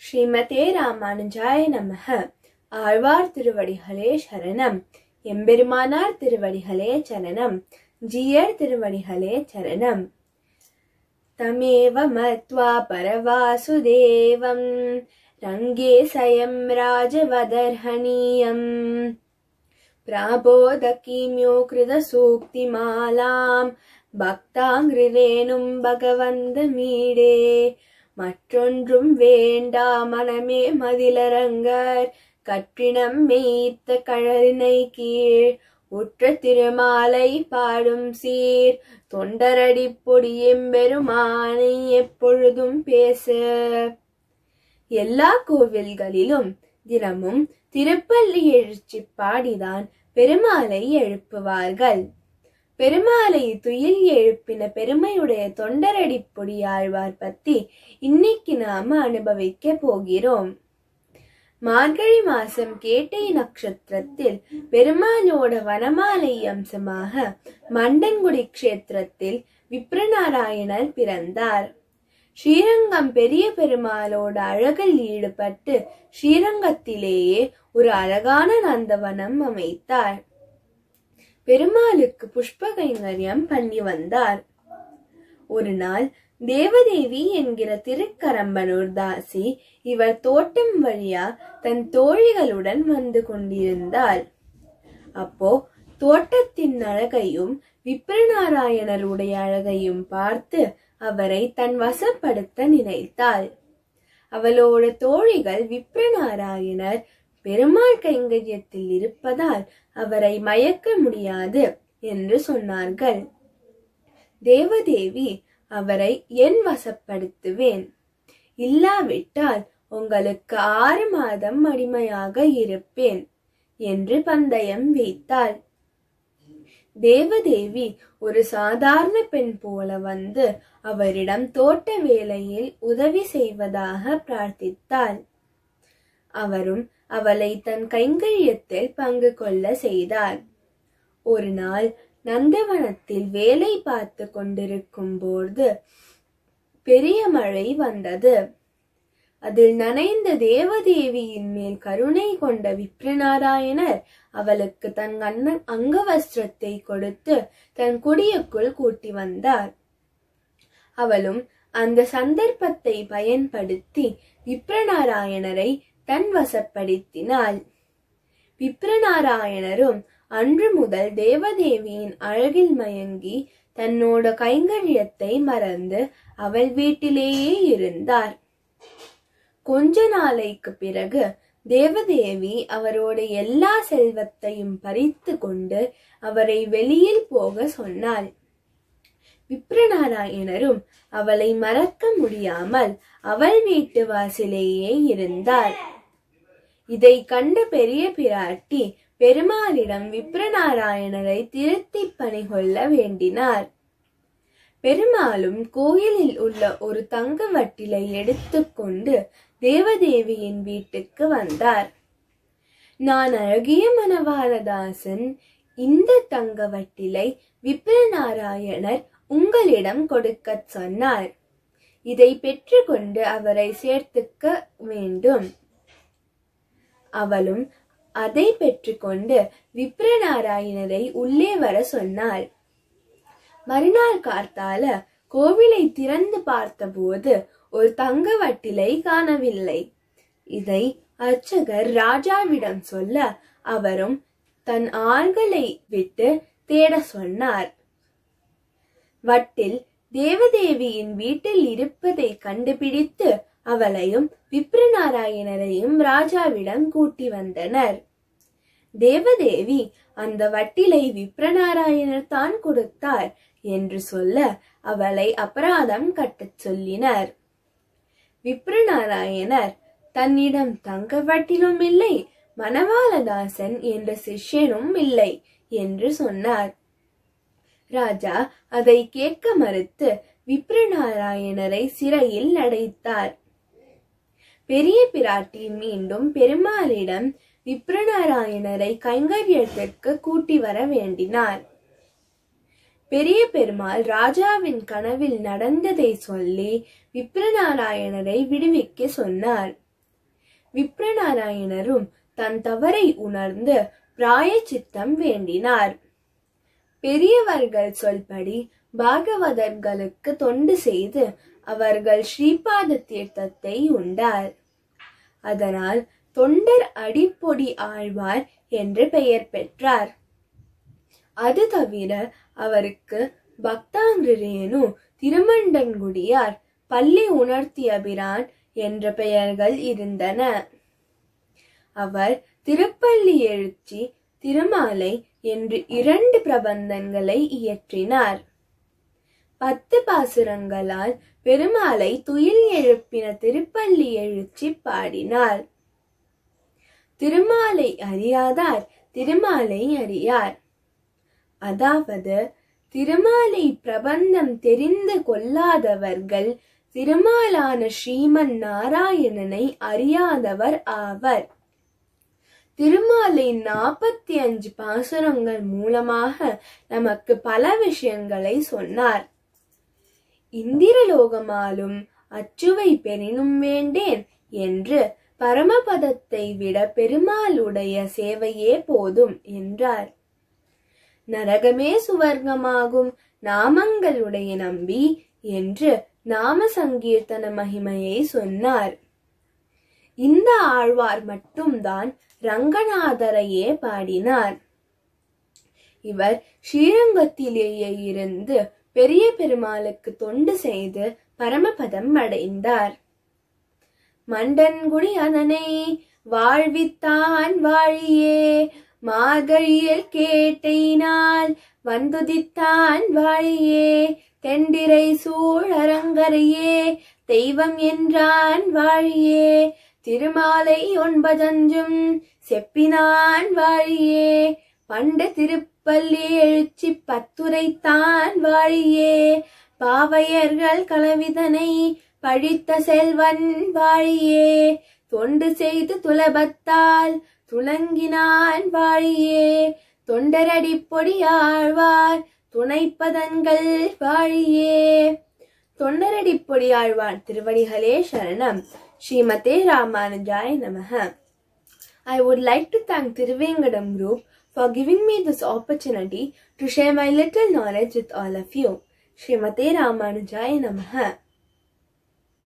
ஸ்ரீமதே ராமானுஜாய நமக ஆழ்வார் திருவடிகளே சரணம் எம்பெருமானார் திருவடிகளே சரணம் ஜீயர் திருவடிகளே சரணம் तमेव मत्वा परवासुदेवं रङ्गे सयं राजवदर्हणीयम् प्राबोधकीम्यो कृतसूक्तिमालां பக்தாங்கிரேனும் பகவந்தமீடே மற்றொன்றும் வேண்டா மனமே மதிலரங்கர் கற்றினம் மேய்த்த கழலினை கீழ் உற்ற திருமாலை பாடும் சீர் தொண்டரடி பொடியெம்பெருமானை எப்பொழுதும் பேச எல்லா கோவில்களிலும் தினமும் திருப்பள்ளி எழுச்சி பாடிதான் பெருமாளை எழுப்புவார்கள் பெருமாளை துயில் எழுப்பின பெருமையுடைய தொண்டரடி பொடியாழ்வார் பத்தி இன்னைக்கு நாம அனுபவிக்க போகிறோம் மார்கழி மாசம் கேட்டை நட்சத்திரத்தில் பெருமாளோட வனமாலை அம்சமாக மண்டன்குடி க்ஷேத்திரத்தில் விப்ரநாராயணர் பிறந்தார் ஸ்ரீரங்கம் பெரிய பெருமாளோட அழகில் ஈடுபட்டு ஸ்ரீரங்கத்திலேயே ஒரு அழகான நந்தவனம் அமைத்தார் பெருமாளுக்கு புஷ்ப கைங்கரியம் பண்ணி வந்தார் ஒரு நாள் தேவதேவி என்கிற திருக்கரம்பனூர் தாசி இவர் தோட்டம் வழியா தன் தோழிகளுடன் வந்து கொண்டிருந்தாள் அப்போ தோட்டத்தின் அழகையும் விப்ரநாராயணருடைய அழகையும் பார்த்து அவரை தன் வசப்படுத்த நினைத்தாள் அவளோட தோழிகள் விப்ரநாராயணர் பெருமாள் கைங்கரியத்தில் இருப்பதால் அவரை மயக்க முடியாது என்று சொன்னார்கள் தேவதேவி அவரை என் வசப்படுத்துவேன் இல்லாவிட்டால் உங்களுக்கு ஆறு மாதம் அடிமையாக இருப்பேன் என்று பந்தயம் வைத்தாள் தேவதேவி ஒரு சாதாரண பெண் போல வந்து அவரிடம் தோட்ட வேலையில் உதவி செய்வதாக பிரார்த்தித்தாள் அவரும் அவளை தன் கைங்கரியத்தில் பங்கு கொள்ள செய்தார் ஒரு நாள் நந்தவனத்தில் வேலை பார்த்து கொண்டிருக்கும் போது பெரிய மழை வந்தது அதில் நனைந்த தேவதேவியின் மேல் கருணை கொண்ட விப்ரநாராயணர் அவளுக்கு தன் அண்ணன் அங்கவஸ்திரத்தை கொடுத்து தன் குடியுக்குள் கூட்டி வந்தார் அவளும் அந்த சந்தர்ப்பத்தை பயன்படுத்தி விப்ரநாராயணரை தன் வசப்படுத்தினாள் விப்ரநாராயணரும் அன்று முதல் தேவதேவியின் அழகில் மயங்கி தன்னோட கைங்கரியத்தை மறந்து அவள் வீட்டிலேயே இருந்தார் கொஞ்ச நாளைக்கு பிறகு தேவதேவி அவரோட எல்லா செல்வத்தையும் பறித்து கொண்டு அவரை வெளியில் போக சொன்னாள் விப்ரநாராயணரும் அவளை மறக்க முடியாமல் அவள் வீட்டு வாசிலேயே இருந்தார் இதை கண்ட பெரிய பிராட்டி பெருமாளிடம் விப்ரநாராயணரை திருத்தி பணி கொள்ள வேண்டினார் பெருமாளும் கோயிலில் உள்ள ஒரு தங்க வட்டிலை எடுத்துக்கொண்டு தேவதேவியின் வீட்டுக்கு வந்தார் நான் அழகிய மணவாளதாசன் இந்த தங்க வட்டிலை விப்ரநாராயணர் உங்களிடம் கொடுக்க சொன்னார் இதை பெற்றுக்கொண்டு அவரை சேர்த்துக்க வேண்டும் அவளும் அதை பெற்றுக்கொண்டு விப்ரநாராயணரை உள்ளே வர சொன்னாள் மறுநாள் கார்த்தால கோவிலை திறந்து பார்த்தபோது ஒரு தங்க வட்டிலை காணவில்லை இதை அர்ச்சகர் ராஜாவிடம் சொல்ல அவரும் தன் ஆள்களை விட்டு தேட சொன்னார் வட்டில் தேவதேவியின் வீட்டில் இருப்பதை கண்டுபிடித்து அவளையும் விப்ரநாராயணரையும் ராஜாவிடம் கூட்டி வந்தனர் தேவதேவி அந்த வட்டிலை விப்ரநாராயணர் தான் கொடுத்தார் என்று சொல்ல அவளை அபராதம் கட்டச் சொல்லினர் விப்ரநாராயணர் தன்னிடம் தங்க வட்டிலும் இல்லை மணவாளதாசன் என்ற சிஷ்யனும் இல்லை என்று சொன்னார் ராஜா அதை கேட்க மறுத்து விப்ரநாராயணரை சிறையில் அடைத்தார் பெரிய பிராட்டி மீண்டும் பெருமாளிடம் விப்ரநாராயணரை கைங்கரியத்திற்கு கூட்டி வர வேண்டினார் பெரிய பெருமாள் ராஜாவின் கனவில் நடந்ததை சொல்லி விப்ரநாராயணரை விடுவிக்க சொன்னார் விப்ரநாராயணரும் தன் தவறை உணர்ந்து பிராயச்சித்தம் வேண்டினார் பெரியவர்கள் சொல்படி பாகவதர்களுக்கு தொண்டு செய்து அவர்கள் ஸ்ரீபாத தீர்த்தத்தை உண்டார் அதனால் தொண்டர் அடிப்பொடி ஆழ்வார் என்று பெயர் பெற்றார் அது தவிர அவருக்கு பக்தாங்கிரேனு திருமண்டன்குடியார் பள்ளி உணர்த்தியபிரான் என்ற பெயர்கள் இருந்தன அவர் திருப்பள்ளி எழுச்சி திருமாலை என்று இரண்டு பிரபந்தங்களை இயற்றினார் பத்து பாசுரங்களால் பெருமாளை துயில் எழுப்பின திருப்பள்ளி எழுச்சி பாடினார் திருமாலை அறியாதார் திருமாலை அறியார் அதாவது திருமாலை பிரபந்தம் தெரிந்து கொள்ளாதவர்கள் திருமாலான ஸ்ரீமன் நாராயணனை அறியாதவர் ஆவர் திருமாலை நாற்பத்தி அஞ்சு பாசுரங்கள் மூலமாக நமக்கு பல விஷயங்களை சொன்னார் இந்திரலோகமாலும் அச்சுவை பெறினும் வேண்டேன் என்று பரமபதத்தை விட பெருமாளுடைய சேவையே போதும் என்றார் நரகமே சுவர்க்கமாகும் நாமங்களுடைய நம்பி என்று நாம சங்கீர்த்தன மகிமையை சொன்னார் இந்த ஆழ்வார் மட்டும்தான் ரங்கநாதரையே பாடினார் இவர் ஸ்ரீரங்கத்திலேயே இருந்து பெரிய பெருமாளுக்கு தொண்டு செய்து பரமபதம் அடைந்தார் மண்டன்குடி அதனை வாழ்வித்தான் வாழியே மார்கழியில் கேட்டையினால் வந்துதித்தான் வாழியே தெண்டிரை சூழ் அரங்கரையே தெய்வம் என்றான் வாழியே திருமாலை ஒன்பதஞ்சும் செப்பினான் வாழியே பண்டு திருப்பள்ளி எழுச்சி பத்துரைத்தான் வாழியே பாவையர்கள் கலவிதனை பழித்த செல்வன் வாழியே தொண்டு செய்து துலபத்தால் துளங்கினான் வாழியே தொண்டரடி பொடியாழ்வார் துணைப்பதன்கள் வாழியே தொண்டரடி பொடியாழ்வார் திருவடிகளே சரணம் ஸ்ரீமதே ராமானுஜாய நமக I would like to thank Thiruvengadam Group for giving me this opportunity to share my little knowledge with all of you. Srimate Ramanujaya Namaha.